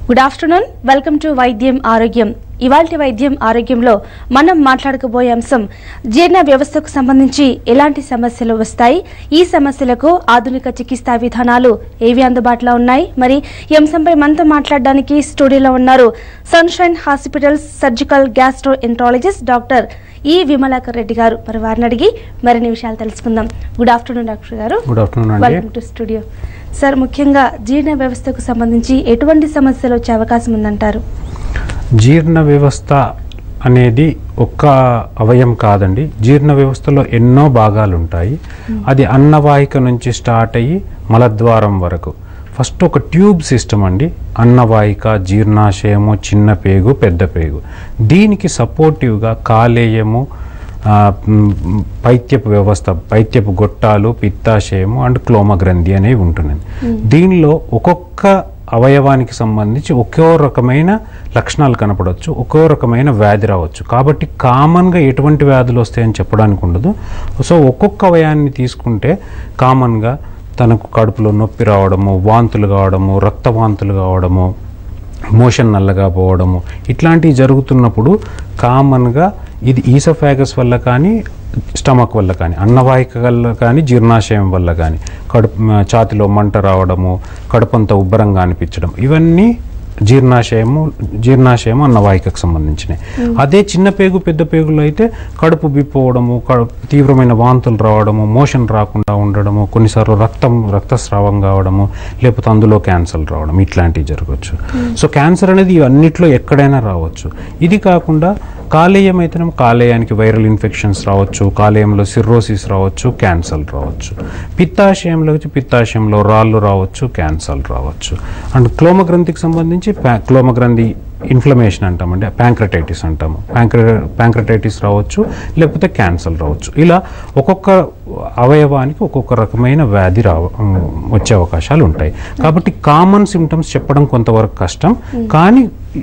Good afternoon welcome to వైద్యం ఆరోగ్యం ఇవాల్టి వైద్యం ఆరోగ్యంలో మనం మాట్లాడకపోయే అంశం జీర్ణ వ్యవస్థకు సంబంధించి ఎలాంటి సమస్యలు వస్తాయి ఈ సమస్యలకు ఆధునిక చికిత్సా విధానాలు ఏవి అందుబాటులో ఉన్నాయి మరి ఈ అంశంపై మనతో మాట్లాడడానికి స్టూడియోలో ఉన్నారు Sunshine Hospitals surgical gastroenterologist doctor ఈ విమలాకర్ రెడ్డి గారు మరి వారిని అడిగి మరిన్ని విషయాలు తెలుసుకుందాం గుడ్ ఆఫ్టర్నూన్ డాక్టర్ గారు గుడ్ ఆఫ్టర్నూన్ అండి వెల్కమ్ టు స్టూడియో సార్ ముఖ్యంగా జీర్ణ వ్యవస్థకు సంబంధించి ఎటువంటి సమస్యలు వచ్చే అవకాశం ఉందంటారు జీర్ణ వ్యవస్థ అనేది ఒక్క అవయం కాదండి జీర్ణ వ్యవస్థలో ఎన్నో భాగాలు ఉంటాయి అది అన్నవాహిక నుంచి స్టార్ట్ అయ్యి మలద్వారం వరకు ఫస్ట్ ఒక ట్యూబ్ సిస్టమ్ అండి అన్నవాహిక జీర్ణాశయము చిన్న పేగు పెద్ద పేగు దీనికి సపోర్టివ్గా కాలేయము ఆ, మ్, పైత్యపు వ్యవస్థ పైత్యపు గొట్టాలు పిత్తాశయము అండ్ క్లోమ గ్రంథి అనేవి ఉంటున్నాయి దీనిలో ఒక్కొక్క అవయవానికి సంబంధించి ఒక్కో రకమైన లక్షణాలు కనపడవచ్చు ఒక్కో రకమైన వ్యాధి రావచ్చు కాబట్టి కామన్గా ఎటువంటి వ్యాధులు వస్తాయని చెప్పడానికి ఉండదు సో ఒక్కొక్క అవయాన్ని తీసుకుంటే కామన్గా తనకు కడుపులో నొప్పి రావడము వాంతులు కావడము రక్తవాంతులు కావడము మోషన్ నల్లగా పోవడము ఇట్లాంటివి జరుగుతున్నప్పుడు కామన్గా ఇది ఈసోఫాగస్ వల్ల కానీ స్టమక్ వల్ల కానీ అన్నవాహిక వల్ల కానీ జీర్ణాశయం వల్ల కానీ కడుపు మ, ఛాతిలో మంట రావడము కడుపంతా ఉబ్బరంగా అనిపించడం ఇవన్నీ జీర్ణాశయము జీర్ణాశయం అన్నవాహికకు సంబంధించినవి అదే చిన్న పేగు పెద్ద పేగులు అయితే కడుపు బిప్పవడము కడుపు తీవ్రమైన వాంతులు రావడము మోషన్ రాకుండా ఉండడము కొన్నిసార్లు రక్తం రక్తస్రావం కావడము లేకపోతే అందులో క్యాన్సర్ రావడం ఇట్లాంటివి జరగవచ్చు సో క్యాన్సర్ అనేది ఇవన్నిట్లో ఎక్కడైనా రావచ్చు ఇది కాకుండా కాలేయం అయితేనేమో కాలేయానికి వైరల్ ఇన్ఫెక్షన్స్ రావచ్చు కాలేయంలో సిర్రోసిస్ రావచ్చు క్యాన్సర్ రావచ్చు పిత్తాశయంలో వచ్చి పిత్తాశయంలో రాళ్ళు రావచ్చు క్యాన్సర్ రావచ్చు అండ్ క్లోమ గ్రంథికి సంబంధించి ప్యా- క్లోమ గ్రంథి ఇన్ఫ్లమేషన్ అంటామండి ప్యాంక్రటైటిస్ అంటాము ప్యాంక్ర ప్యాంక్రటైటిస్ రావచ్చు లేకపోతే క్యాన్సర్ రావచ్చు ఇలా ఒక్కొక్క అవయవానికి ఒక్కొక్క రకమైన వ్యాధి రావ వచ్చే అవకాశాలు ఉంటాయి కాబట్టి కామన్ సిమ్టమ్స్ చెప్పడం కొంతవరకు కష్టం కానీ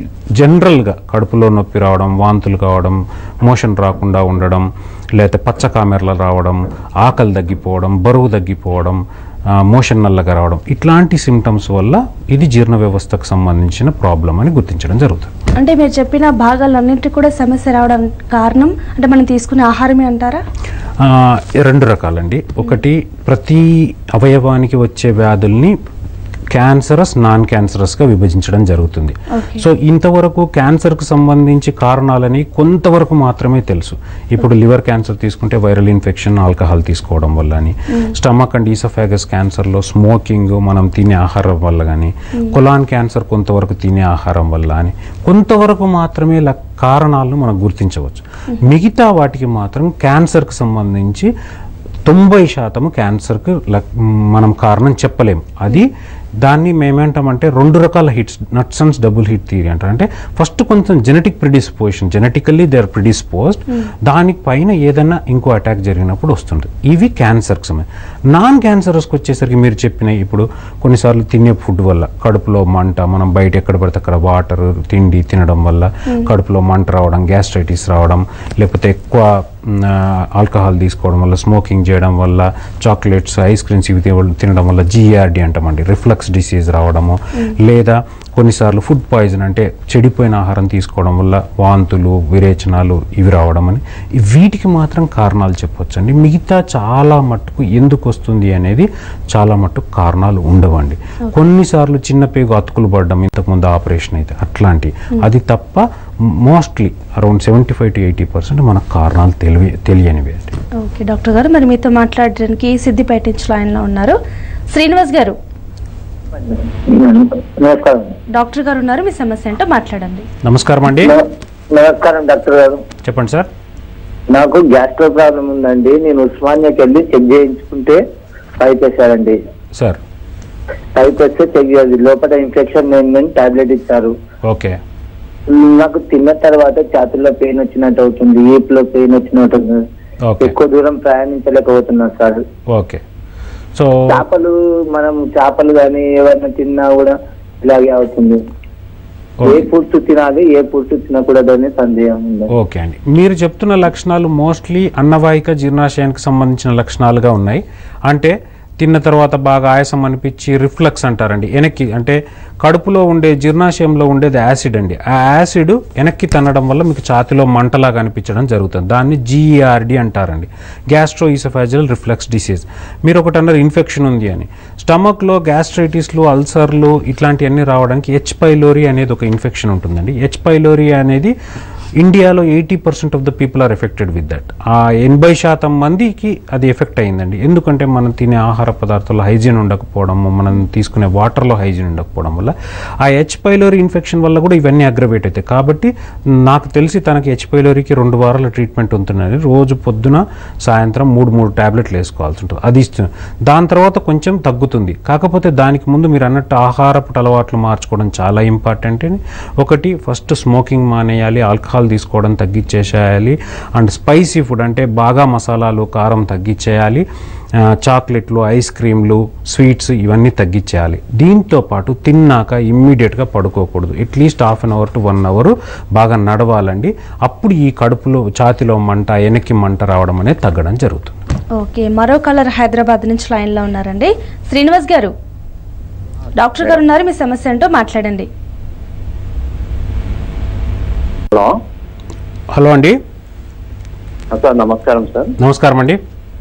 జనరల్గా కడుపులో నొప్పి రావడం వాంతులు కావడం మోషన్ రాకుండా ఉండడం లేకపోతే పచ్చ కామెరలు రావడం ఆకలి తగ్గిపోవడం బరువు తగ్గిపోవడం ఆ, మోషన్ నల్లగా రావడం ఇట్లాంటి సిమ్టమ్స్ వల్ల ఇది జీర్ణ వ్యవస్థకు సంబంధించిన ప్రాబ్లం అని గుర్తించడం జరుగుతుంది అంటే మీరు చెప్పిన భాగాలన్నింటికి కూడా సమస్య రావడం కారణం అంటే మనం తీసుకునే ఆహారమే అంటారా ఆ, రెండు రకాలండి ఒకటి ప్రతి అవయవానికి వచ్చే వ్యాధుల్ని క్యాన్సరస్ నాన్ క్యాన్సరస్గా విభజించడం జరుగుతుంది ఓకే సో ఇంతవరకు క్యాన్సర్కు సంబంధించి కారణాలని కొంతవరకు మాత్రమే తెలుసు ఇప్పుడు లివర్ క్యాన్సర్ తీసుకుంటే వైరల్ ఇన్ఫెక్షన్ ఆల్కహాల్ తీసుకోవడం వల్ల అని స్టమక్ అండ్ ఈసోఫాగస్ క్యాన్సర్లో స్మోకింగ్ మనం తినే ఆహారం వల్ల కానీ కొలాన్ క్యాన్సర్ కొంతవరకు తినే ఆహారం వల్ల అని కొంతవరకు మాత్రమే ల- కారణాలను మనం గుర్తించవచ్చు మిగతా వాటికి మాత్రం క్యాన్సర్కి సంబంధించి తొంభై శాతము క్యాన్సర్కి లక్- మనం కారణం చెప్పలేం అది దాన్ని మేమేంటామంటే రెండు రకాల hits Knudson's double hit theory అంటారు అంటే ఫస్ట్ కొంచెం genetic predisposition genetically they are predisposed దానికి పైన ఏదైనా ఇంకో అటాక్ జరిగినప్పుడు వస్తుంది ఇవి క్యాన్సర్కి సంబంధించి నాన్ క్యాన్సరస్కి వచ్చేసరికి మీరు చెప్పిన ఇప్పుడు కొన్నిసార్లు తినే ఫుడ్ వల్ల కడుపులో మంట మనం బయట ఎక్కడ పడితే అక్కడ వాటర్ తిండి తినడం వల్ల కడుపులో మంట రావడం గ్యాస్ట్రైటిస్ రావడం లేకపోతే ఎక్కువ మ్, ఆల్కహాల్ తీసుకోవడం వల్ల స్మోకింగ్ చేయడం వల్ల చాక్లెట్స్ ఐస్ క్రీమ్స్ ఇవి తిన- తినడం వల్ల జిఆర్డి అంటామండి రిఫ్లక్స్ డిసీజ్ రావడము లేదా కొన్నిసార్లు ఫుడ్ పాయిజన్ అంటే చెడిపోయిన ఆహారం తీసుకోవడం వల్ల వాంతులు విరేచనాలు ఇవి రావడం అని ఈ వీటికి మాత్రం కారణాలు చెప్పొచ్చు అండి మిగతా చాలా మట్టుకు ఎందుకు వస్తుంది అనేది చాలా మట్టుకు కారణాలు ఉండవండి కొన్నిసార్లు చిన్న పేగు అతుకులు పడడం ఇంతకుముందు ఆపరేషన్ అయితే అట్లాంటి అది తప్ప mostly around seventy five to eighty percent మనకు కారణాలు తెలివి తెలియనివి అండి ఓకే డాక్టర్ గారు మరి మీతో మాట్లాడడానికి సిద్దిపేట నుంచి లైన్లో ఉన్నారు శ్రీనివాస్ గారు నమస్కారం డాక్టర్ గారు ఉన్నారు మీ సమస్య ఏంటో మాట్లాడండి నమస్కారం అండి నమ- నమస్కారం డాక్టర్ గారు చెప్పండి సార్ నాకు గ్యాస్ట్రో ప్రాబ్లం ఉందండి నేను ఉస్మానియాకి వెళ్ళి చెక్ చేయించుకుంటే పైప్ వేశారండి సార్ పైప్ వేస్తే చెక్ చేయాలి లోపల ఇన్ఫెక్షన్ అయిందని టాబ్లెట్ ఇచ్చారు ఓకే నాకు తిన్న తర్వాత ఛాతీలో పెయిన్ వచ్చినట్టు అవుతుంది ఈపులో పెయిన్ వచ్చినట్టు అవుతుంది ఓకే ఎక్కువ దూరం ప్రయాణించలేకపోతున్నాను సార్ ఓకే సో చేపలు మనం చేపలు కానీ ఏవైనా తిన్నా కూడా ఇలాగే అవుతుంది ఏ ఓకే. ఫుడ్స్ తినాలి ఏ ఫుడ్స్ తినకూడదు అనే సందేహం ఉంది ఓకే అండి మీరు చెప్తున్న లక్షణాలు మోస్ట్లీ అన్నవాహిక జీర్ణాశయానికి సంబంధించిన లక్షణాలుగా ఉన్నాయి అంటే తిన్న తర్వాత బాగా ఆయాసం అనిపించి రిఫ్లక్స్ అంటారండి వెనక్కి అంటే కడుపులో ఉండే జీర్ణాశయంలో ఉండేది యాసిడ్ అండి ఆ యాసిడ్ వెనక్కి తన్నడం వల్ల మీకు ఛాతిలో మంటలాగా అనిపించడం జరుగుతుంది దాన్ని జీఈఆర్డి అంటారండి గ్యాస్ట్రో ఈసోఫాజిల్ రిఫ్లెక్స్ డిసీజ్ మీరు ఒకటి అన్నారు ఇన్ఫెక్షన్ ఉంది అని స్టమక్లో గ్యాస్ట్రైటిస్లు అల్సర్లు ఇట్లాంటివన్నీ రావడానికి హెచ్ పైలోరీ అనేది ఒక ఇన్ఫెక్షన్ ఉంటుందండి హెచ్ పైలోరీ అనేది ఇండియాలో eighty percent of the people are affected with that ఆ ఎనభై శాతం మందికి అది ఎఫెక్ట్ అయిందండి ఎందుకంటే మనం తినే ఆహార పదార్థాల్లో హైజీన్ ఉండకపోవడం మనం తీసుకునే వాటర్లో హైజీన్ ఉండకపోవడం వల్ల ఆ హెచ్ పైలోరీ ఇన్ఫెక్షన్ వల్ల కూడా ఇవన్నీ అగ్రవేట్ అవుతాయి కాబట్టి నాకు తెలిసి తనకి హెచ్ పైలోరీకి రెండు వారాల ట్రీట్మెంట్ ఉంటుందని రోజు పొద్దున సాయంత్రం మూడు మూడు టాబ్లెట్లు వేసుకోవాల్సి ఉంటుంది అది ఇస్తుంది దాని తర్వాత కొంచెం తగ్గుతుంది కాకపోతే దానికి ముందు మీరు అన్నట్టు ఆహారపు అలవాట్లు మార్చుకోవడం చాలా ఇంపార్టెంట్ అండి ఒకటి ఫస్ట్ స్మోకింగ్ మానేయాలి ఆల్కహాల్ తీసుకోవడం తగ్గించేసేయాలి అండ్ స్పైసీ ఫుడ్ అంటే బాగా మసాలాలు కారం తగ్గించేయాలి ఆ, చాక్లెట్లు ఐస్ క్రీమ్లు స్వీట్స్ ఇవన్నీ తగ్గించేయాలి దీంతో పాటు తిన్నాక ఇమ్మీడియట్గా పడుకోకూడదు at least half an hour to one hour బాగా నడవాలండి అప్పుడు ఈ కడుపులో ఛాతిలో మంట వెనక్కి మంట రావడం అనేది తగ్గడం జరుగుతుంది ఓకే మరో కలర్ హైదరాబాద్ నుంచి లైన్లో ఉన్నారండి శ్రీనివాస్ గారు డాక్టర్ గారు ఉన్నారు మీ సమస్య ఏంటో మాట్లాడండి హలో హలో అండి సార్ నమస్కారం సార్ నమస్కారం అండి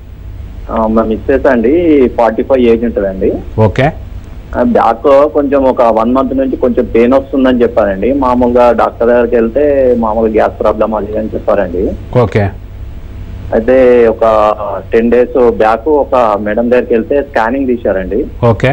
ఆ, మా మిస్సెస్ అండి ఫార్టీ ఫైవ్ ఏజ్ ఉంటుందండి ఓకే బ్యాక్ కొంచెం ఒక వన్ మంత్ నుంచి కొంచెం పెయిన్ వస్తుందని చెప్పారండి మామూలుగా డాక్టర్ దగ్గరికి వెళ్తే మామూలుగా గ్యాస్ ప్రాబ్లమ్ అది అని చెప్పారండి ఓకే అయితే ఒక టెన్ డేస్ బ్యాక్ ఒక మేడం దగ్గరికి వెళ్తే స్కానింగ్ తీశారండి ఓకే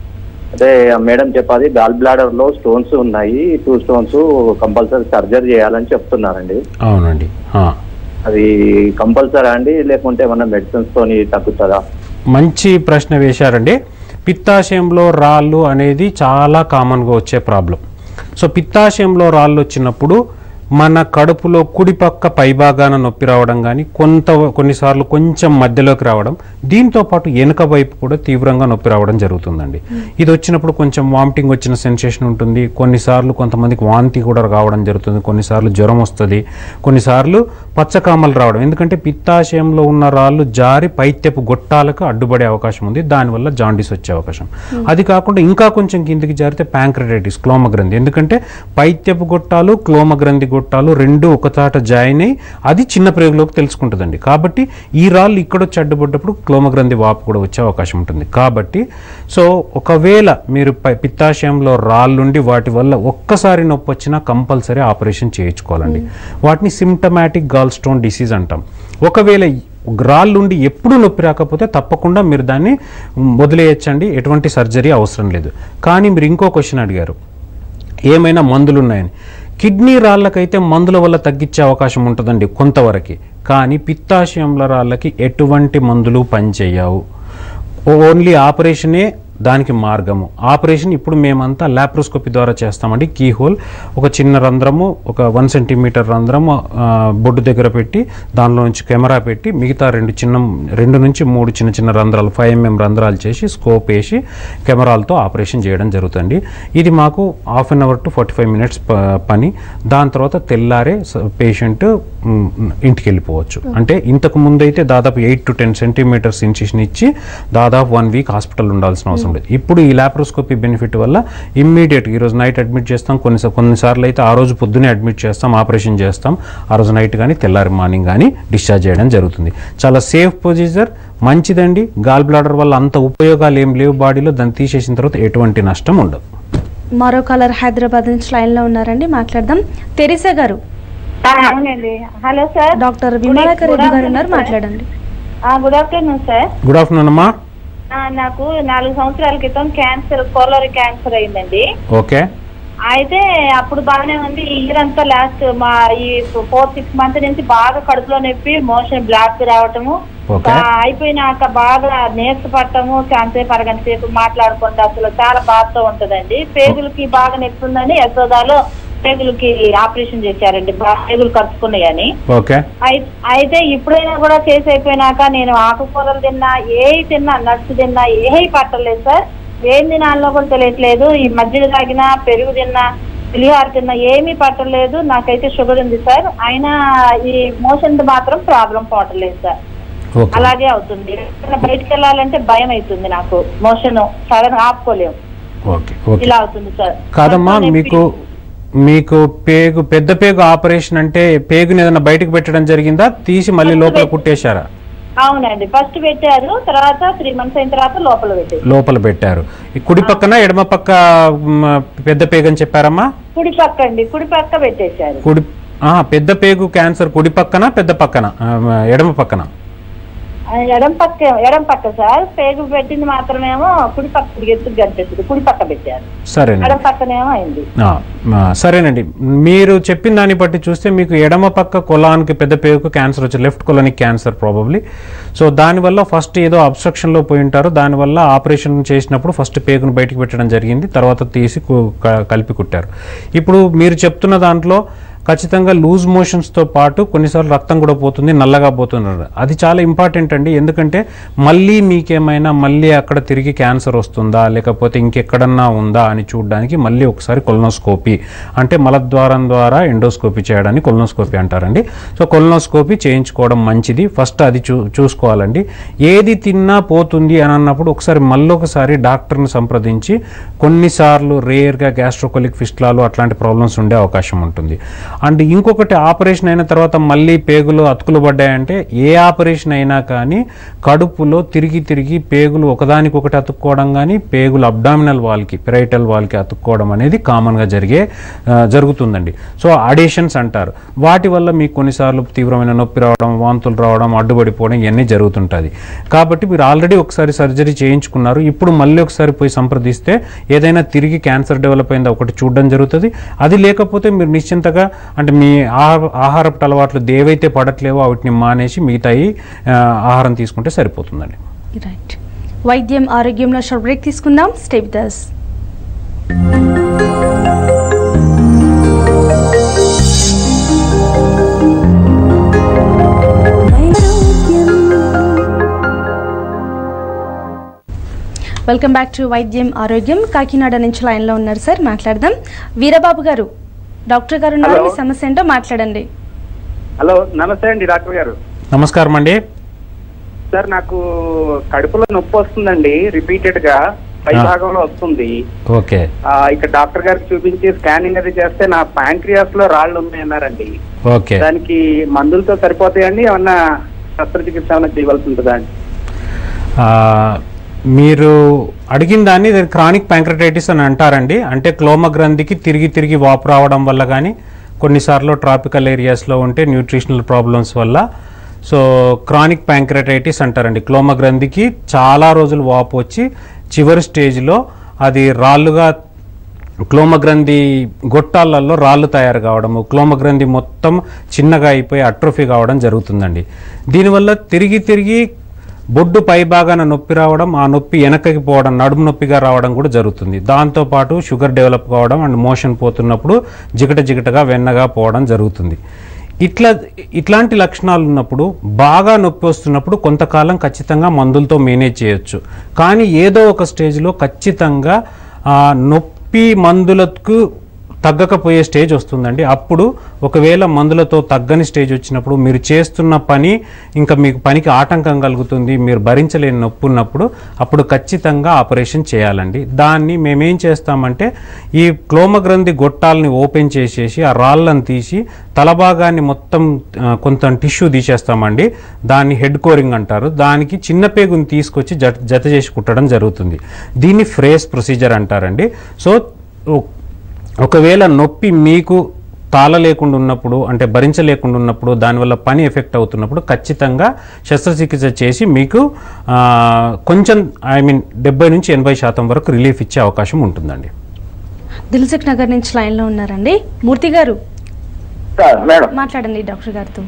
అదే ఆ మేడం చెప్పాది గాల్ బ్లాడర్ లో స్టోన్స్ ఉన్నాయి టూ స్టోన్స్ కంపల్సరీ సర్జరీ చేయాలని చెప్తున్నారండి అవునండి ఆ. అది కంపల్సరీ అండి లేకుంటే ఏమన్నా మెడిసిన్స్ తోని తగ్గుతుందా మంచి ప్రశ్న వేశారండి పిత్తాశయంలో రాళ్ళు అనేది చాలా కామన్గా వచ్చే ప్రాబ్లం సో పిత్తాశయంలో రాళ్ళు వచ్చినప్పుడు మన కడుపులో కుడి పక్క పైభాగాన నొప్పి రావడం కానీ కొంత కొన్నిసార్లు కొంచెం మధ్యలోకి రావడం దీంతో పాటు వెనుక వైపు కూడా తీవ్రంగా నొప్పి రావడం జరుగుతుందండి ఇది వచ్చినప్పుడు కొంచెం వామిటింగ్ వచ్చిన సెన్సేషన్ ఉంటుంది కొన్నిసార్లు కొంతమందికి వాంతి కూడా రావడం జరుగుతుంది కొన్నిసార్లు జ్వరం వస్తుంది కొన్నిసార్లు పచ్చకామలు రావడం ఎందుకంటే పిత్తాశయంలో ఉన్న రాళ్ళు జారి పైత్యపు గొట్టాలకు అడ్డుపడే అవకాశం ఉంది దానివల్ల జాండీస్ వచ్చే అవకాశం అది కాకుండా ఇంకా కొంచెం కిందికి జారితే ప్యాంక్రటైటిస్ క్లోమగ్రంథి ఎందుకంటే పైత్యపు గొట్టాలు క్లోమగ్రంథి గొట్టాలు రెండు ఒక చాట జాయిన్ అయ్యి అది చిన్న ప్రేగులోకి తెలుసుకుంటుందండి కాబట్టి ఈ రాళ్ళు ఇక్కడొచ్చి అడ్డుపడ్డప్పుడు క్లోమగ్రంథి వాపు కూడా వచ్చే అవకాశం ఉంటుంది కాబట్టి సో ఒకవేళ మీరు పై- పిత్తాశయంలో రాళ్ళుండి వాటి వల్ల ఒక్కసారి నొప్పి వచ్చినా కంపల్సరీ ఆపరేషన్ చేయించుకోవాలండి వాటిని సిమ్టమాటిక్ గాల్ స్టోన్ డిసీజ్ అంటాం ఒకవేళ రాళ్ళుండి ఎప్పుడు నొప్పి రాకపోతే తప్పకుండా మీరు దాన్ని వదిలేయచ్చండి ఎటువంటి సర్జరీ అవసరం లేదు కానీ మీరు ఇంకో క్వశ్చన్ అడిగారు ఏమైనా మందులు ఉన్నాయని కిడ్నీ రాళ్ళకైతే మందుల వల్ల తగ్గించే అవకాశం ఉంటుందండి కొంతవరకు కానీ పిత్తాశయంల రాళ్ళకి ఎటువంటి మందులు పనిచేయవు ఓన్లీ ఆపరేషనే దానికి మార్గము ఆపరేషన్ ఇప్పుడు మేమంతా లాప్రోస్కోపీ ద్వారా చేస్తామండి కీ హోల్ ఒక చిన్న రంధ్రము ఒక వన్ సెంటీమీటర్ రంధ్రము ఆ, బొడ్డు దగ్గర పెట్టి దానిలో నుంచి కెమెరా పెట్టి మిగతా రెండు చిన్న రెండు నుంచి మూడు చిన్న చిన్న రంధ్రాలు ఫైవ్ ఎంఎం రంధ్రాలు చేసి స్కోప్ వేసి కెమెరాలతో ఆపరేషన్ చేయడం జరుగుతుంది ఇది మాకు half an hour to forty five minutes పని దాని తర్వాత తెల్లారే పేషెంట్ ఇంటికి వెళ్ళిపోవచ్చు అంటే ఇంతకు ముందు అయితే దాదాపు eight to ten centimetres incision ఇచ్చి దాదాపు వన్ వీక్ హాస్పిటల్ ఉండాల్సిన అవసరం లేదు ఇప్పుడు ఈ లాప్రోస్కోపీ బెనిఫిట్ వల్ల ఇమ్మీడియట్ ఈరోజు నైట్ అడ్మిట్ చేస్తాం కొన్ని కొన్నిసార్లు అయితే ఆ రోజు పొద్దునే అడ్మిట్ చేస్తాం ఆపరేషన్ చేస్తాం ఆ రోజు నైట్ కానీ తెల్లారి మార్నింగ్ కానీ డిశ్చార్జ్ చేయడం జరుగుతుంది చాలా సేఫ్ ప్రొసీజర్ మంచిదండి గాల్ బ్లాడర్ వల్ల అంత ఉపయోగాలు ఏం లేవు బాడీలో దాన్ని తీసేసిన తర్వాత ఎటువంటి నష్టం ఉండదు మరో కలర్ హైదరాబాద్ నుంచి లైన్లో ఉన్నారండి మాట్లాడదాం తెరిసా గారు ఆ, అవునండి hello sir doctor Vimalakar Reddy గారు ఉన్నారు మాట్లాడండి good afternoon sir good afternoon అమ్మా ఆ, నాకు నాలుగు సంవత్సరాల క్రితం క్యాన్సర్ కోలరీ క్యాన్సర్ అయిందండి ఓకే అయితే అప్పుడు బాగానే ఉంది ఈ ఇయర్ అంతా లాస్ట్ మా ఈ ఫోర్ సిక్స్ మంత్ నుంచి బాగా కడుపులో నొప్పి మోషన్ బ్లాక్ రావటము ఓకే. ఆ, అయిపోయినాక బాగా నీరస పట్టము కాసేపు అరగంట సేపు మాట్లాడుకుంటే అసలు చాలా బాధతో ఉంటదండి పేగులకి బాగా నొప్పి ఉందని యశోదాలో పేగులకి ఆపరేషన్ చేశారండి బాగా పేగులు కరుచుకున్నాయని ఓకే అయి- అయితే ఇప్పుడైనా కూడా చేసి అయిపోయినాక నేను ఆకుకూరలు తిన్నా ఏ తిన్నా నట్స్ తిన్నా ఏ పట్టలేదు సార్ ఏం తినాలో కూడా తెలియట్లేదు ఈ మజ్జిగ తాగినా పెరుగు తిన్నా పులిహార తిన్నా ఏమీ పట్టలేదు నాకైతే షుగర్ ఉంది సార్ అయినా ఈ మోషన్ మాత్రం ప్రాబ్లం పోవట్లేదు సార్ ఓకే అలాగే అవుతుంది ఎక్కడైనా బయటకు వెళ్ళాలంటే భయం అవుతుంది నాకు మోషన్ సడన్ ఆపుకోలేము ఓకే ఓకే ఇలా అవుతుంది సార్ కాదమ్మా మొత్తం మీకు మీకు పేగు పెద్ద పేగు ఆపరేషన్ అంటే పేగుని ఏదైనా బయటకు పెట్టడం జరిగిందా తీసి మళ్ళీ లోపల కుట్టేశారా అవునండి ఫస్ట్ పెట్టారు తర్వాత త్రీ మంత్స్ అయిన తర్వాత లోపల పెట్టారు లోపల పెట్టారు ఈ కుడి పక్కన ఎడమ పక్క మ్, పెద్ద పేగు అని చెప్పారమ్మా కుడి పక్క అండి కుడి పక్క పెట్టేశారు కుడి ఆ, పెద్ద పేగు క్యాన్సర్ కుడి పక్కన పెద్ద పక్కన ఆ, ఎడమ పక్కన ఆ, ఎడం పక్క ఎడం పక్క సార్ పేగు పెట్టింది మాత్రమేమో కుడి పక్క ఎత్తుకు కనిపిస్తుంది కుడి పక్క పెట్టారు సరేనండి ఎడం పక్కనేమో అయింది ఆ, ఆ, సరేనండి మీరు చెప్పిన దాన్ని బట్టి చూస్తే మీకు ఎడమ పక్క కొలానికి పెద్ద పేగుకు క్యాన్సర్ వచ్చి left colonic cancer probably so దానివల్ల ఫస్ట్ ఏదో అబ్స్ట్రక్షన్లో పోయి ఉంటారు దానివల్ల ఆపరేషన్ చేసినప్పుడు ఫస్ట్ పేగును బయటికి పెట్టడం జరిగింది తర్వాత తీసి కు- క- కలిపి కుట్టారు ఇప్పుడు మీరు చెప్తున్న దాంట్లో ఖచ్చితంగా లూజ్ మోషన్స్తో పాటు కొన్నిసార్లు రక్తం కూడా పోతుంది నల్లగా పోతున్నారు అది చాలా ఇంపార్టెంట్ అండి ఎందుకంటే మళ్ళీ మీకేమైనా మళ్ళీ అక్కడ తిరిగి క్యాన్సర్ వస్తుందా లేకపోతే ఇంకెక్కడన్నా ఉందా అని చూడడానికి మళ్ళీ ఒకసారి కొలనోస్కోపీ అంటే మలద్వారం ద్వారా ఎండోస్కోపీ చేయడానికి కొలనోస్కోపీ అంటారండి సో కొలనోస్కోపీ చేయించుకోవడం మంచిది ఫస్ట్ అది చూ చూసుకోవాలండి ఏది తిన్నా పోతుంది అని అన్నప్పుడు ఒకసారి మళ్ళీ ఒకసారి డాక్టర్ని సంప్రదించి కొన్నిసార్లు రేర్గా గ్యాస్ట్రోకొలిక్ ఫిస్ట్లాలు అట్లాంటి ప్రాబ్లమ్స్ ఉండే అవకాశం ఉంటుంది అండ్ ఇంకొకటి ఆపరేషన్ అయిన తర్వాత మళ్ళీ పేగులు అతుకులు పడ్డాయంటే ఏ ఆపరేషన్ అయినా కానీ కడుపులో తిరిగి తిరిగి పేగులు ఒకదానికొకటి అతుక్కోవడం కానీ పేగులు అబ్డామినల్ వాల్కి పెరైటల్ వాల్కి అతుక్కోవడం అనేది కామన్గా జరిగే ఆ, జరుగుతుందండి సో అడేషన్స్ అంటారు వాటి వల్ల మీకు కొన్నిసార్లు తీవ్రమైన నొప్పి రావడం వాంతులు రావడం అడ్డుపడిపోవడం ఇవన్నీ జరుగుతుంటుంది కాబట్టి మీరు ఆల్రెడీ ఒకసారి సర్జరీ చేయించుకున్నారు ఇప్పుడు మళ్ళీ ఒకసారి పోయి సంప్రదిస్తే ఏదైనా తిరిగి క్యాన్సర్ డెవలప్ అయిందా ఒకటి చూడడం జరుగుతుంది అది లేకపోతే మీరు నిశ్చింతగా అంటే మీ ఆహార ఆహారపు అలవాట్లు ఏవైతే పడట్లేవో వాటిని మానేసి మిగతాయి ఆ, ఆహారం తీసుకుంటే సరిపోతుందండి రైట్ వైద్యం ఆరోగ్యంలో షార్ట్ బ్రేక్ తీసుకుందాం stay with us. Welcome back to వైద్యం ఆరోగ్యం కాకినాడ నుంచి లైన్లో ఉన్నారు సార్ మాట్లాడదాం వీరబాబు గారు డాక్టర్ గారు ఉన్నారు మీ హలో. సమస్య ఏంటో మాట్లాడండి హలో నమస్తే అండి డాక్టర్ గారు నమస్కారం అండి సార్ నాకు కడుపులో నొప్పి వస్తుందండి రిపీటెడ్ గా పై ఆ. భాగంలో వస్తుంది ఓకే ఆ, ఇక్కడ డాక్టర్ గారికి చూపించి స్కానింగ్ అది చేస్తే నా ప్యాంక్రియాస్ లో రాళ్ళు ఉన్నాయన్నారండి ఓకే దానికి మందులతో సరిపోతాయండి ఏమన్నా శస్త్రచికిత్స ఏమైనా చేయవలసి ఉంటుందా అండి ఆ, మీరు అడిగిన దాన్ని క్రానిక్ ప్యాంక్రటైటిస్ అని అంటారండి అంటే క్లోమ గ్రంథికి తిరిగి తిరిగి వాపు రావడం వల్ల కానీ కొన్నిసార్లు ట్రాపికల్ ఏరియాస్లో ఉంటే న్యూట్రిషనల్ ప్రాబ్లమ్స్ వల్ల సో క్రానిక్ ప్యాంక్రటైటిస్ అంటారండి క్లోమ గ్రంథికి చాలా రోజులు వాపు వచ్చి చివరి స్టేజ్లో అది రాళ్ళుగా క్లోమగ్రంథి గొట్టాలలో రాళ్ళు తయారు కావడము క్లోమగ్రంథి మొత్తం చిన్నగా అయిపోయి అట్రోఫీ కావడం జరుగుతుందండి దీనివల్ల తిరిగి తిరిగి బొడ్డు పై భాగాన నొప్పి రావడం ఆ నొప్పి వెనకకి పోవడం నడుము నొప్పిగా రావడం కూడా జరుగుతుంది దాంతోపాటు షుగర్ డెవలప్ కావడం అండ్ మోషన్ పోతున్నప్పుడు జిగట జిగటగా వెన్నగా పోవడం జరుగుతుంది ఇట్లా ఇట్లాంటి లక్షణాలు ఉన్నప్పుడు బాగా నొప్పి వస్తున్నప్పుడు కొంతకాలం ఖచ్చితంగా మందులతో మేనేజ్ చేయొచ్చు కానీ ఏదో ఒక స్టేజ్లో ఖచ్చితంగా ఆ, నొప్పి మందులకు తగ్గకపోయే స్టేజ్ వస్తుందండి అప్పుడు ఒకవేళ మందులతో తగ్గని స్టేజ్ వచ్చినప్పుడు మీరు చేస్తున్న పని ఇంకా మీకు పనికి ఆటంకం కలుగుతుంది మీరు భరించలేని నొప్పి ఉన్నప్పుడు అప్పుడు ఖచ్చితంగా ఆపరేషన్ చేయాలండి దాన్ని మేమేం చేస్తామంటే ఈ క్లోమగ్రంథి గొట్టాలని ఓపెన్ చేసేసి ఆ రాళ్ళను తీసి తలభాగాన్ని మొత్తం ఆ, కొంత టిష్యూ తీసేస్తామండి దాన్ని హెడ్ కోరింగ్ అంటారు దానికి చిన్న పేగుని తీసుకొచ్చి జత జత చేసి కుట్టడం జరుగుతుంది దీన్ని ఫ్రేస్ ప్రొసీజర్ అంటారండి సో ఓ- ఒకవేళ నొప్పి మీకు తాళలేకుండా ఉన్నప్పుడు అంటే భరించలేకుండా ఉన్నప్పుడు దానివల్ల పని ఎఫెక్ట్ అవుతున్నప్పుడు ఖచ్చితంగా శస్త్రచికిత్స చేసి మీకు ఆ, కొంచెం ఐ మీన్ డెబ్బై నుంచి ఎనభై శాతం వరకు రిలీఫ్ ఇచ్చే అవకాశం ఉంటుందండి దిల్సుఖ్ నగర్ నుంచి లైన్లో ఉన్నారండి మూర్తి గారు సార్ మేడం మాట్లాడండి డాక్టర్ గారితో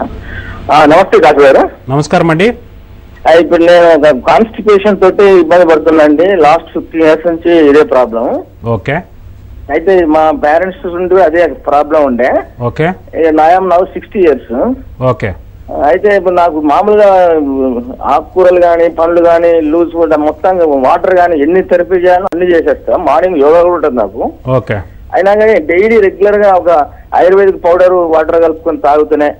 ఆ, నమస్తే డాక్టర్ గారు నమస్కారం అండి ఆ, ఇప్పుడు నేను కాన్స్టిపేషన్ తోటి ఇబ్బంది పడుతున్నాండి లాస్ట్ ఫిఫ్టీన్ ఇయర్స్ నుంచి ఇదే ప్రాబ్లం ఓకే అయితే మా పేరెంట్స్ నుండి అదే ప్రాబ్లం ఉండే ఓకే నాయం నవ్ సిక్స్టీ ఇయర్స్ ఓకే అయితే ఇప్పుడు నాకు మామూలుగా ఆకుకూరలు కానీ పండ్లు కానీ లూజ్ ఫుడ్ మొత్తం వాటర్ కానీ ఎన్ని థెరపీ చేయాలో అన్ని చేసేస్తా మార్నింగ్ యోగా కూడా ఉంటుంది నాకు ఓకే అయినా కానీ డైలీ రెగ్యులర్ గా ఒక ఆయుర్వేదిక్ పౌడర్ వాటర్ కలుపుకొని తాగుతూనే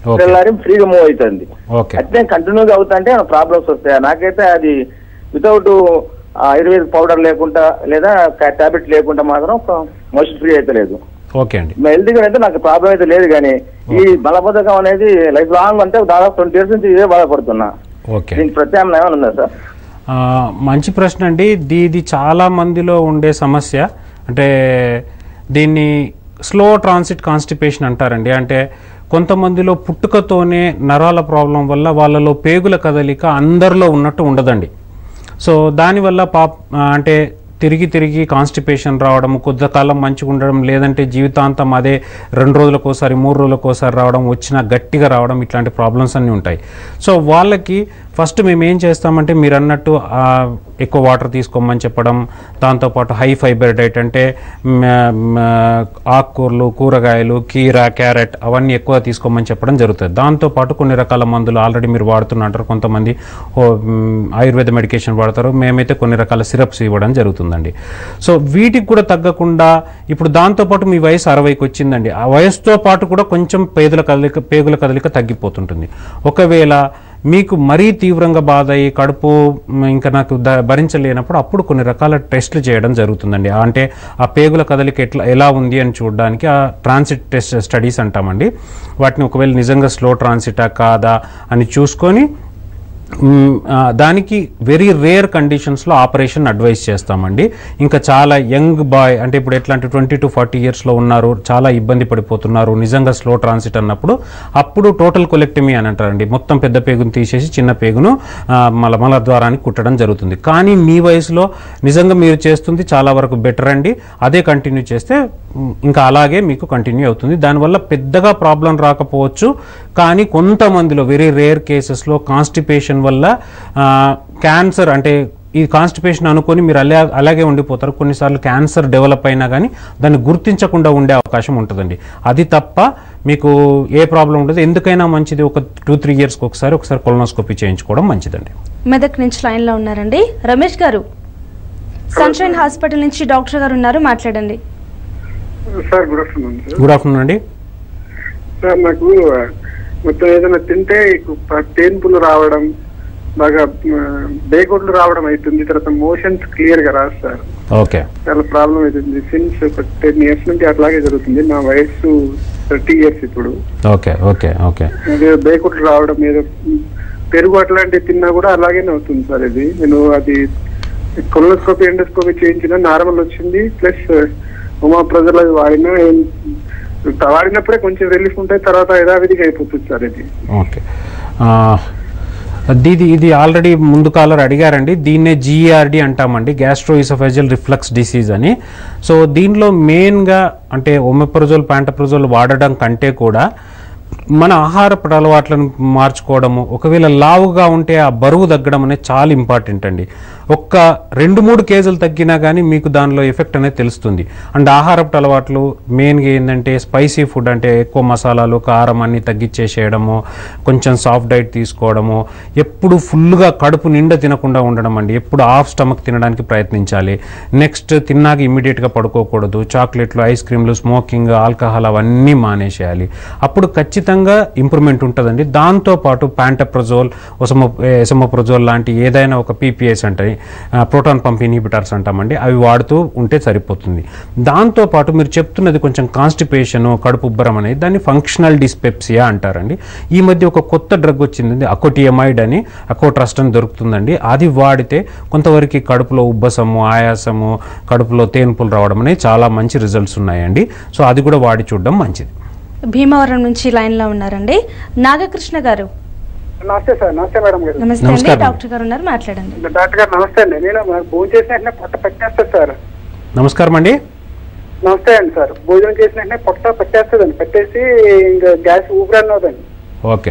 Okay. తెల్లారి ఫ్రీగా మూవ్ అవుతుంది ఓకే అట్లే కంటిన్యూగా అవుతుంటే ప్రాబ్లమ్స్ వస్తాయి నాకైతే అది వితౌట్ ఆయుర్వేద పౌడర్ లేకుండా లేదా టాబ్లెట్ లేకుండా మాత్రం మోషన్ ఫ్రీ అయితే లేదు ఓకే అండి హెల్త్ అయితే నాకు ప్రాబ్లం అయితే లేదు కానీ ఈ బలబద్ధకం అనేది లైఫ్ లాంగ్ అంటే దాదాపు ట్వంటీ ఇయర్స్ నుంచి ఇదే బాధపడుతున్నా ఓకే దీనికి ప్రత్యామ్నాయం ఏమైనా ఉందా సార్ ఆ, మంచి ప్రశ్న అండి ఇది ఇది చాలా మందిలో ఉండే సమస్య అంటే దీన్ని స్లో ట్రాన్సిట్ కాన్స్టిపేషన్ అంటారండి అంటే కొంతమందిలో పుట్టుకతోనే నరాల ప్రాబ్లం వల్ల వాళ్ళలో పేగుల కదలిక అందరిలో ఉన్నట్టు ఉండదండి సో దానివల్ల పాప ఆ, అంటే తిరిగి తిరిగి కాన్స్టిపేషన్ రావడం కొద్దికాలం మంచిగా ఉండడం లేదంటే జీవితాంతం అదే రెండు రోజులకు ఒకసారి మూడు రోజులకు ఒకసారి రావడం వచ్చిన గట్టిగా రావడం ఇట్లాంటి ప్రాబ్లమ్స్ అన్నీ ఉంటాయి సో వాళ్ళకి ఫస్ట్ మేము ఏం చేస్తామంటే మీరు అన్నట్టు ఆ, ఎక్కువ వాటర్ తీసుకోమని చెప్పడం దాంతోపాటు హై ఫైబర్ డైట్ అంటే మ, మ, ఆకుకూరలు కూరగాయలు కీర క్యారెట్ అవన్నీ ఎక్కువ తీసుకోమని చెప్పడం జరుగుతుంది దాంతోపాటు కొన్ని రకాల మందులు ఆల్రెడీ మీరు వాడుతున్నారు కొంతమంది ఓ, మ్, ఆయుర్వేద మెడికేషన్ వాడతారు మేమైతే కొన్ని రకాల సిరప్స్ ఇవ్వడం జరుగుతుందండి సో వీటికి కూడా తగ్గకుండా ఇప్పుడు దాంతోపాటు మీ వయసు అరవైకి వచ్చిందండి ఆ వయసుతో పాటు కూడా కొంచెం పేదల కదలిక పేగుల కదలిక తగ్గిపోతుంటుంది ఒకవేళ మీకు మరీ తీవ్రంగా బాధ అయ్యి కడుపు మ్, ఇంకా నాకు ద- భరించలేనప్పుడు అప్పుడు కొన్ని రకాల టెస్టులు చేయడం జరుగుతుందండి అంటే ఆ పేగుల కదలిక ఎట్లా ఎలా ఉంది అని చూడడానికి ఆ ట్రాన్సిట్ టెస్ట్ స్టడీస్ అంటామండి వాటిని ఒకవేళ నిజంగా స్లో ట్రాన్సిటా కాదా అని చూసుకొని మ్, ఆ, దానికి వెరీ రేర్ కండిషన్స్లో ఆపరేషన్ అడ్వైస్ చేస్తామండి ఇంకా చాలా యంగ్ బాయ్ అంటే ఇప్పుడు ఎట్లా అంటే ట్వంటీ టు ఫార్టీ ఇయర్స్లో ఉన్నారు చాలా ఇబ్బంది పడిపోతున్నారు నిజంగా స్లో ట్రాన్సిట్ అన్నప్పుడు అప్పుడు టోటల్ కొలెక్టమీ అని అంటారండి మొత్తం పెద్ద పేగును తీసేసి చిన్న పేగును ఆ, మల మల ద్వారానికి కుట్టడం జరుగుతుంది కానీ మీ వయసులో నిజంగా మీరు చేస్తుంది చాలా వరకు బెటర్ అండి అదే కంటిన్యూ చేస్తే మ్, ఇంకా అలాగే మీకు కంటిన్యూ అవుతుంది దానివల్ల పెద్దగా ప్రాబ్లం రాకపోవచ్చు కానీ కొంతమందిలో వెరీ రేర్ కేసెస్లో కాన్స్టిపేషన్ వల్ల క్యాన్సర్ అంటే ఈ కాన్స్టిపేషన్ అనుకొని మీరు అలా అలాగే ఉండిపోతారు కొన్నిసార్లు క్యాన్సర్ డెవలప్ అయినా కానీ దాన్ని గుర్తించకుండా ఉండే అవకాశం ఉంటుందండి అది తప్ప మీకు ఏ ప్రాబ్లం ఉండదు ఎందుకైనా మంచిది ఒక టూ త్రీ ఇయర్స్కి ఒకసారి ఒకసారి కొలనోస్కోపీ చేయించుకోవడం మంచిదండి మెదక్ నుంచి లైన్లో ఉన్నారండి రమేష్ గారు సన్షైన్ హాస్పిటల్ నుంచి డాక్టర్ గారు ఉన్నారు మాట్లాడండి sir good afternoon sir good afternoon అండి సార్ నాకు ఆ, మొత్తం ఏదైనా తింటే తేన్పులు రావడం బాగా బేగొడ్లు రావడం అవుతుంది తర్వాత మోషన్స్ క్లియర్ గా రాదు సార్ ఓకే చాలా ప్రాబ్లం అవుతుంది సిన్స్ ఒక టెన్ ఇయర్స్ నుంచి అట్లాగే జరుగుతుంది నా వయసు థర్టీ ఇయర్స్ ఇప్పుడు ఓకే ఓకే ఓకే అదే బేకొట్లు రావడం ఏదో పెరుగు అట్లాంటివి తిన్నా కూడా అలాగేనే అవుతుంది సార్ ఇది నేను అది కొలనోస్కోపీ ఎండోస్కోపీ చేయించిన నార్మల్ వచ్చింది ప్లస్ ఉమా ప్రజలు అది వాడినా ఏం- వాడినప్పుడే కొంచెం రిలీఫ్ ఉంటాయి తర్వాత యథావిధిగా అయిపోతుంది సార్ ఇది ఓకే ఆ, ఇది ఇది ఆల్రెడీ ముందు కాలర్ అడిగారండి దీన్నే జీఆర్డి అంటామండి గ్యాస్ట్రోఇసోఫెజల్ రిఫ్లక్స్ డిసీజ్ అని సో దీనిలో మెయిన్గా అంటే ఒమెప్రజోల్ ప్యాంటప్రజోల్ వాడడం కంటే కూడా మన ఆహారపు అలవాట్లను మార్చుకోవడము ఒకవేళ లావుగా ఉంటే ఆ బరువు తగ్గడం అనేది చాలా ఇంపార్టెంట్ అండి ఒక్క రెండు మూడు కేజీలు తగ్గినా కానీ మీకు దానిలో ఎఫెక్ట్ అనేది తెలుస్తుంది అండ్ ఆహారపు అలవాట్లు మెయిన్గా ఏంటంటే స్పైసీ ఫుడ్ అంటే ఎక్కువ మసాలాలు కారం అన్ని తగ్గించేసేయడము కొంచెం సాఫ్ట్ డైట్ తీసుకోవడము ఎప్పుడు ఫుల్గా కడుపు నిండా తినకుండా ఉండడం అండి ఎప్పుడు హాఫ్ స్టమక్ తినడానికి ప్రయత్నించాలి నెక్స్ట్ తిన్నాక ఇమ్మీడియట్గా పడుకోకూడదు చాక్లెట్లు ఐస్ క్రీమ్లు స్మోకింగ్ ఆల్కహాల్ అవన్నీ మానేసేయాలి అప్పుడు ఖచ్చితంగా ఇంప్రూవ్మెంట్ ఉంటుందండి దాంతోపాటు ప్యాంటప్రజోల్ ఒసమో ఎసమోప్రజోల్ లాంటి ఏదైనా ఒక పీపీఎస్ అంటే ప్రోటాన్ పంప్ ఇన్హిబిటర్స్ అంటామండి అవి వాడుతూ ఉంటే సరిపోతుంది దాంతోపాటు మీరు చెప్తున్నది కొంచెం కాన్స్టిపేషన్ కడుపు ఉబ్బరం అనేది దాన్ని ఫంక్షనల్ డిస్పెప్సియా అంటారండి ఈ మధ్య ఒక కొత్త డ్రగ్ వచ్చింది అకోటియమైడ్ అని అకోట్రస్ట్ అని దొరుకుతుందండి అది వాడితే కొంతవరకు కడుపులో ఉబ్బసము ఆయాసము కడుపులో తేన్పులు రావడం అనేది చాలా మంచి రిజల్ట్స్ ఉన్నాయండి సో అది కూడా వాడి చూడడం మంచిది భీమవరం నుంచి లైన్లో ఉన్నారండి నాగకృష్ణ గారు నమస్తే సార్ నమస్తే మేడం గారు నమస్తే అండి నమస్కారం. డాక్టర్ గారు ఉన్నారు మాట్లాడండి డాక్టర్ గారు నమస్తే అండి నేను భోజనం చేసిన వెంటనే పొట్ట పెట్టేస్తుంది సార్ నమస్కారం అండి నమస్తే అండి సార్ భోజనం చేసిన వెంటనే పొట్ట పెట్టేస్తుందండి పెట్టేసి ఇంకా గ్యాస్ ఊపిరి అవుదండి ఓకే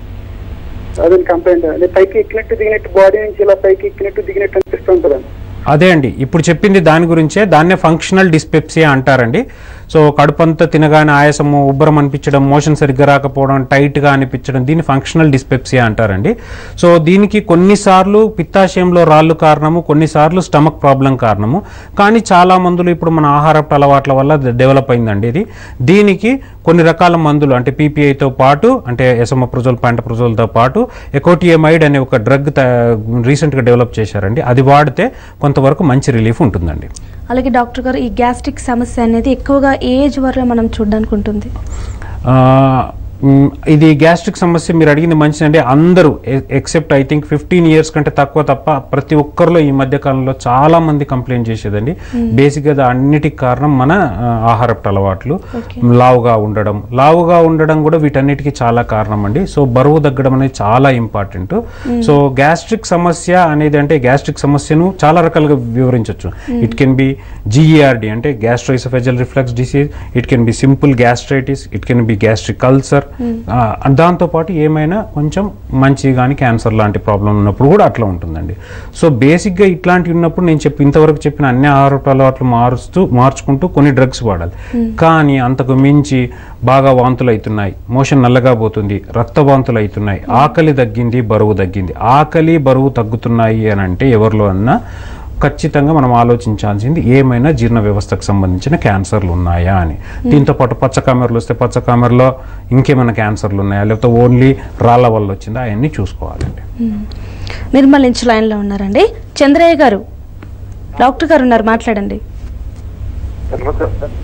అదని కంప్లైంట్ అది పైకి ఎక్కినట్టు దిగినట్టు బాడీ నుంచి ఇలా పైకి ఎక్కినట్టు దిగినట్టు అనిపిస్తుంటుందండి అదే అండి ఇప్పుడు చెప్పింది దాని గురించే దాన్నే ఫంక్షనల్ డిస్పెప్సియా అంటారండి సో కడుపంతా తినగానే ఆయాసము ఉబ్బరం అనిపించడం మోషన్ సరిగ్గా రాకపోవడం టైట్గా అనిపించడం దీన్ని ఫంక్షనల్ డిస్పెప్సియా అంటారండి సో దీనికి కొన్నిసార్లు పిత్తాశయంలో రాళ్ళు కారణము కొన్నిసార్లు స్టమక్ ప్రాబ్లం కారణము కానీ చాలా మందులు ఇప్పుడు మన ఆహారపు అలవాట్ల వల్ల డెవలప్ అయిందండి ఇది దీనికి కొన్ని రకాల మందులు అంటే పీపీఐతో పాటు అంటే ఎసమప్రజోల్ ప్యాంటప్రజోల్తో పాటు ఎకోటియమైడ్ అనే ఒక డ్రగ్ రీసెంట్గా డెవలప్ చేశారండి అది వాడితే కొంతవరకు మంచి రిలీఫ్ ఉంటుందండి అలాగే డాక్టర్ గారు ఈ గ్యాస్ట్రిక్ సమస్య అనేది ఎక్కువగా ఏ ఏజ్ వరకు మనం చూడడానికి ఉంటుంది ఆ, మ్, ఇది గ్యాస్ట్రిక్ సమస్య మీరు అడిగింది మంచిది అంటే అందరూ except I think fifteen years కంటే తక్కువ తప్ప ప్రతి ఒక్కరిలో ఈ మధ్య కాలంలో చాలా మంది కంప్లైంట్ చేసేదండి బేసిక్గా అన్నిటికి కారణం మన ఆ, ఆహారపు అలవాట్లు లావుగా ఉండడం లావుగా ఉండడం కూడా వీటన్నిటికీ చాలా కారణం అండి సో బరువు తగ్గడం అనేది చాలా ఇంపార్టెంట్ సో గ్యాస్ట్రిక్ సమస్య అనేది అంటే గ్యాస్ట్రిక్ సమస్యను చాలా రకాలుగా వివరించవచ్చు ఇట్ కెన్ బి జిఈఆర్డి అంటే gastroesophageal reflux disease it can be simple gastritis it can be gastric ulcer దాంతోపాటు ఏమైనా కొంచెం మంచి కానీ క్యాన్సర్ లాంటి ప్రాబ్లం ఉన్నప్పుడు కూడా అట్లా ఉంటుందండి సో బేసిక్గా ఇట్లాంటివి ఉన్నప్పుడు నేను చెప్పి ఇంతవరకు చెప్పిన అన్ని ఆహార అలవాట్లు మారుస్తూ మార్చుకుంటూ కొన్ని డ్రగ్స్ వాడాలి కానీ అంతకు మించి బాగా వాంతులు అవుతున్నాయి మోషన్ నల్లగా పోతుంది రక్త వాంతులు అవుతున్నాయి ఆకలి తగ్గింది బరువు తగ్గింది ఆకలి బరువు తగ్గుతున్నాయి అని అంటే ఎవరిలో అన్నా ఖచ్చితంగా మనం ఆలోచించాల్సింది ఏమైనా జీర్ణ వ్యవస్థకు సంబంధించిన క్యాన్సర్లు ఉన్నాయా అని దీంతో పాటు పచ్చ కామెరలు వస్తే పచ్చ కామెరలో ఇంకేమైనా క్యాన్సర్లు ఉన్నాయా లేకపోతే ఓన్లీ రాళ్ళ వల్ల వచ్చిందా అవన్నీ చూసుకోవాలండి నిర్మల్ నుంచి లైన్లో ఉన్నారండి చంద్రయ్య గారు డాక్టర్ గారు ఉన్నారు మాట్లాడండి నమస్కారం సార్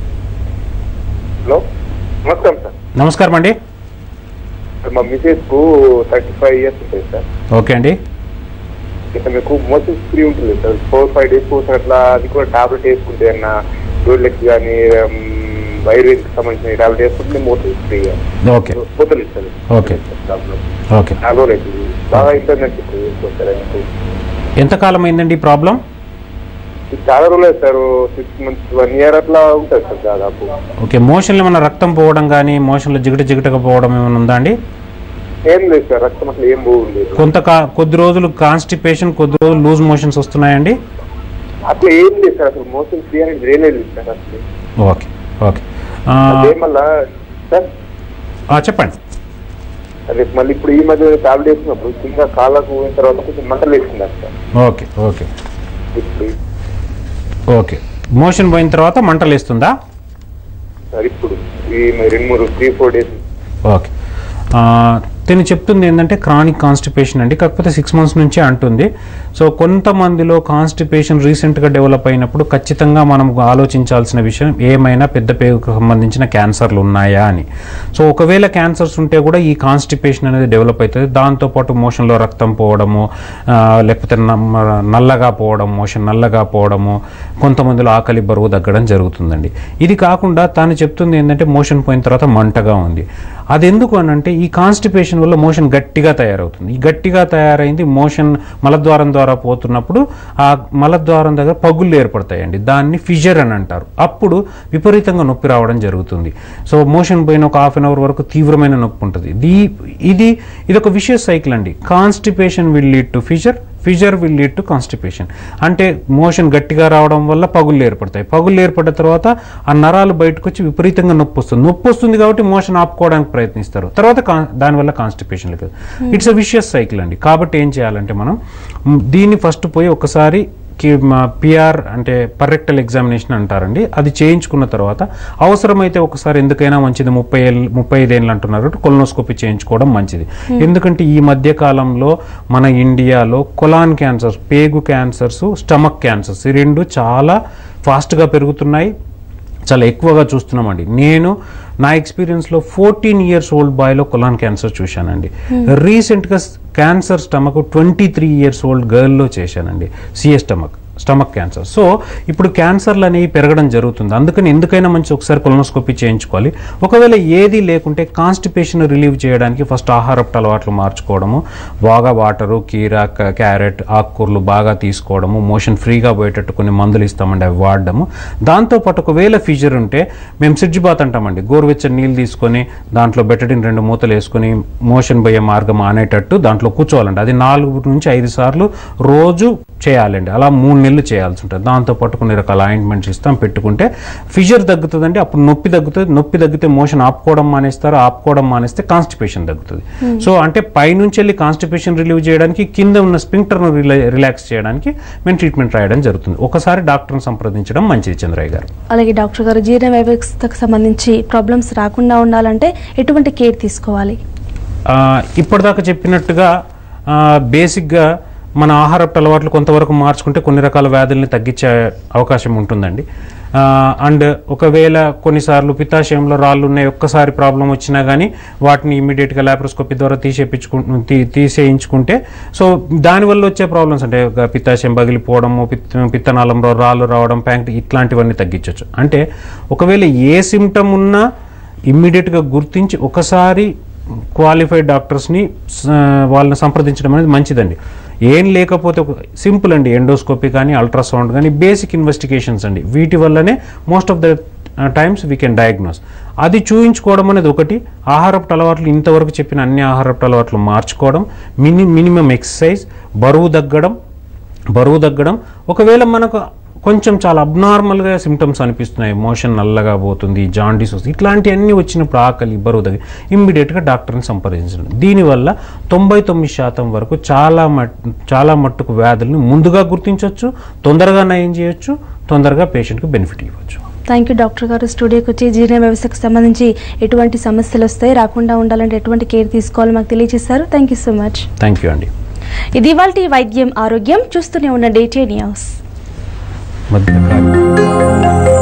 హలో నమస్కారం సార్ నమస్కారం అండి సార్ మా మిసెస్ కు థర్టీ ఫైవ్ ఇయర్స్ ఉంటాయి సార్ ఓకే అండి ఇక మీకు మోషన్స్ ఫ్రీ ఉంటుంది సార్ ఫోర్ ఫైవ్ డేస్ కోసం అట్లా అది కూడా టాబ్లెట్ వేసుకుంటే అన్న డోర్లెక్స్ కానీ వైరస్కి సంబంధించిన టాబ్లెట్ వేసుకుంటే మోషన్స్ ఫ్రీ ఓకే పోతుంది సార్ ఓకే. ఓకే నాలుగు రోజులు అవుతుంది. బాగా ఇంటర్నెట్ ఎక్కువ వేసుకోవచ్చు నాకు ఎంతకాలం అయిందండి ఈ ప్రాబ్లం ఇది చాలా రోజులు sir six months one year అట్లా ఉంటుంది సార్ దాదాపు ఓకే మోషన్లో ఏమైనా రక్తం పోవడం కానీ మోషన్లో జిగట జిగటగా పోవడం ఏమైనా ఉందా అండి ఏం లేదు సార్ రక్తం అట్లా ఏం పోగుంది కొంత కా- కొద్ది రోజులు కాన్స్టిపేషన్ కొద్ది రోజులు లూజ్ మోషన్స్ వస్తున్నాయండి అట్లా ఏం లేదు సార్ అసలు మోషన్ ఫ్రీ అనేది లేనే లేదు సార్ అసలు ఓకే ఓకే ఆ, అదే మళ్ళా సార్ ఆ, చెప్పండి అదే మళ్ళీ ఇప్పుడు ఈ మధ్య టాబ్లెట్ వేసుకున్నప్పుడు ఇంకా కాళ్ళకు పోయిన తర్వాత కొంచెం మంటలు వేసుకున్నారు సార్ ఓకే ఓకే ఇప్పుడు ఓకే మోషన్ పోయిన తర్వాత మంటలు వేస్తుందా సార్ ఇప్పుడు ఈ రెండు మూడు త్రీ ఫోర్ డేస్ ఓకే ఆ, తిను చెప్తుంది ఏంటంటే క్రానిక్ కాన్స్టిపేషన్ అండి కాకపోతే సిక్స్ మంత్స్ నుంచే అంటుంది సో కొంతమందిలో కాన్స్టిపేషన్ రీసెంట్గా డెవలప్ అయినప్పుడు ఖచ్చితంగా మనం ఆలోచించాల్సిన విషయం ఏమైనా పెద్ద పేగుకు సంబంధించిన క్యాన్సర్లు ఉన్నాయా అని సో ఒకవేళ క్యాన్సర్స్ ఉంటే కూడా ఈ కాన్స్టిపేషన్ అనేది డెవలప్ అవుతుంది దాంతోపాటు మోషన్లో రక్తం పోవడము ఆ, లేకపోతే నమ్మ- నల్లగా పోవడం మోషన్ నల్లగా పోవడము కొంతమందిలో ఆకలి బరువు తగ్గడం జరుగుతుందండి ఇది కాకుండా తాను చెప్తుంది ఏంటంటే మోషన్ పోయిన తర్వాత మంటగా ఉంది అది ఎందుకు అని అంటే ఈ కాన్స్టిపేషన్ వల్ల మోషన్ గట్టిగా తయారవుతుంది ఈ గట్టిగా తయారైంది మోషన్ మలద్వారం ద్వారా పోతున్నప్పుడు ఆ మలద్వారం దగ్గర పగుళ్ళు ఏర్పడతాయండి దాన్ని ఫిజర్ అని అంటారు అప్పుడు విపరీతంగా నొప్పి రావడం జరుగుతుంది సో మోషన్ పోయిన ఒక హాఫ్ అన్ అవర్ వరకు తీవ్రమైన నొప్పి ఉంటుంది దీ ఇది ఇది ఒక విషయస్ సైకిల్ అండి constipation will lead to fissure fissure will lead to constipation అంటే మోషన్ గట్టిగా రావడం వల్ల పగుళ్ళు ఏర్పడతాయి పగుళ్ళు ఏర్పడిన తర్వాత ఆ నరాలు బయటకు వచ్చి విపరీతంగా నొప్పి వస్తుంది నొప్పి వస్తుంది కాబట్టి మోషన్ ఆపుకోవడానికి ప్రయత్నిస్తారు తర్వాత కా- దానివల్ల కాన్స్టిపేషన్ లేదు ఇట్స్ అ విషియస్ సైకిల్ అండి కాబట్టి ఏం చేయాలంటే మనం మ్, దీన్ని ఫస్ట్ పోయి ఒకసారి పిఆర్ అంటే పర్రెక్టల్ ఎగ్జామినేషన్ అంటారండి అది చేయించుకున్న తర్వాత అవసరమైతే ఒకసారి ఎందుకైనా మంచిది ముప్పై ఏళ్ళు ముప్పై ఐదేళ్ళు అంటున్నారు కొలనోస్కోపీ చేయించుకోవడం మంచిది ఎందుకంటే ఈ మధ్య కాలంలో మన ఇండియాలో కొలాన్ క్యాన్సర్స్ పేగు క్యాన్సర్స్ స్టమక్ క్యాన్సర్స్ ఈ రెండు చాలా ఫాస్ట్గా పెరుగుతున్నాయి చాలా ఎక్కువగా చూస్తున్నామండి నేను నా ఎక్స్పీరియన్స్లో ఫోర్టీన్ ఇయర్స్ ఓల్డ్ బాయ్లో కొలాన్ క్యాన్సర్ చూశానండి రీసెంట్గా cancer stomach twenty three years old గర్ల్లో చేశానండి CA stomach stomach cancer so ఇప్పుడు క్యాన్సర్లు అనేవి పెరగడం జరుగుతుంది అందుకని ఎందుకైనా మంచి ఒకసారి కొలనోస్కోపీ చేయించుకోవాలి ఒకవేళ ఏది లేకుంటే కాన్స్టిపేషన్ రిలీవ్ చేయడానికి ఫస్ట్ ఆహారపు అలవాట్లు మార్చుకోవడము బాగా వాటరు కీర క- క్యారెట్ ఆకుకూరలు బాగా తీసుకోవడము మోషన్ ఫ్రీగా పోయేటట్టు కొన్ని మందులు ఇస్తామండి అవి వాడడము దాంతోపాటు ఒకవేళ ఫీజర్ ఉంటే మేము సిడ్జ్ బాత్ అంటామండి గోరువెచ్చని నీళ్ళు తీసుకొని దాంట్లో బెటడిన్ రెండు మూతలు వేసుకొని మోషన్ పోయే మార్గం ఆనేటట్టు దాంట్లో కూర్చోవాలండి అది నాలుగు నుంచి ఐదు సార్లు రోజు చేయాలండి అలా మూడు నెలలు స్మెల్ చేయాల్సి ఉంటుంది దాంతోపాటు కొన్ని రకాల ఆయింట్మెంట్స్ ఇస్తాం పెట్టుకుంటే ఫిజర్ తగ్గుతుందండి అప్పుడు నొప్పి తగ్గుతుంది నొప్పి తగ్గితే మోషన్ ఆపుకోవడం మానేస్తారు ఆపుకోవడం మానేస్తే కాన్స్టిపేషన్ తగ్గుతుంది సో అంటే పైనుంచి వెళ్ళి కాన్స్టిపేషన్ రిలీవ్ చేయడానికి కింద ఉన్న స్పింక్టర్ను రిలాక్స్ చేయడానికి మేము ట్రీట్మెంట్ రాయడం జరుగుతుంది ఒకసారి డాక్టర్ని సంప్రదించడం మంచిది చంద్రయ్య గారు అలాగే డాక్టర్ గారు జీర్ణ వ్యవస్థకు సంబంధించి ప్రాబ్లమ్స్ రాకుండా ఉండాలంటే ఎటువంటి కేర్ తీసుకోవాలి ఆ, ఇప్పటిదాకా చెప్పినట్టుగా ఆ, బేసిక్గా మన ఆహారపు అలవాట్లు కొంతవరకు మార్చుకుంటే కొన్ని రకాల వ్యాధుల్ని తగ్గించే అవకాశం ఉంటుందండి ఆ, అండ్ ఒకవేళ కొన్నిసార్లు పిత్తాశయంలో రాళ్ళు ఉన్నాయి ఒక్కసారి ప్రాబ్లం వచ్చినా కానీ వాటిని ఇమీడియట్గా లాప్రోస్కోపీ ద్వారా తీసేపించుకు తీ తీసేయించుకుంటే సో దానివల్ల వచ్చే ప్రాబ్లమ్స్ అంటే ఒక పిత్తాశయం పగిలిపోవడము పిత్త పిత్తనాళంలో రాళ్ళు రావడం ప్యాంక్ ఇట్లాంటివన్నీ తగ్గించవచ్చు అంటే ఒకవేళ ఏ సిమ్టమ్ ఉన్నా ఇమ్మీడియట్గా గుర్తించి ఒకసారి క్వాలిఫైడ్ డాక్టర్స్ని స- వాళ్ళని సంప్రదించడం అనేది మంచిదండి ఏం లేకపోతే ఒక సింపుల్ అండి ఎండోస్కోపీ కానీ అల్ట్రాసౌండ్ కానీ బేసిక్ ఇన్వెస్టిగేషన్స్ అండి వీటి వల్లనే most of the times we can diagnose అది చూయించుకోవడం అనేది ఒకటి ఆహారపు అలవాట్లు ఇంతవరకు చెప్పిన అన్ని ఆహారపు అలవాట్లు మార్చుకోవడం మిని మినిమం ఎక్సర్సైజ్ బరువు తగ్గడం బరువు తగ్గడం ఒకవేళ మనకు కొంచెం చాలా అబ్నార్మల్గా సిమ్టమ్స్ అనిపిస్తున్నాయి మోషన్ నల్లగా పోతుంది జాండీస్ వస్తుంది ఇట్లాంటివన్నీ వచ్చినప్పుడు ఆకలి బరువు తగ్గి ఇమ్మీడియట్గా డాక్టర్ని సంప్రదించడం దీనివల్ల తొంభై తొమ్మిది శాతం వరకు చాలా మట్ చాలా మట్టుకు వ్యాధుల్ని ముందుగా గుర్తించవచ్చు తొందరగా నయం చేయొచ్చు తొందరగా పేషెంట్కి బెనిఫిట్ ఇవ్వచ్చు థ్యాంక్ యూ డాక్టర్ గారు స్టూడియోకి వచ్చి జీర్ణ వ్యవస్థకు సంబంధించి ఎటువంటి సమస్యలు వస్తాయి రాకుండా ఉండాలంటే ఎటువంటి కేర్ తీసుకోవాలో మాకు తెలియజేశారు thank you so much thank you అండి ఇది ఇవాళ వైద్యం ఆరోగ్యం చూస్తూనే ఉండండి టే న్యూస్ మధ్యకాలం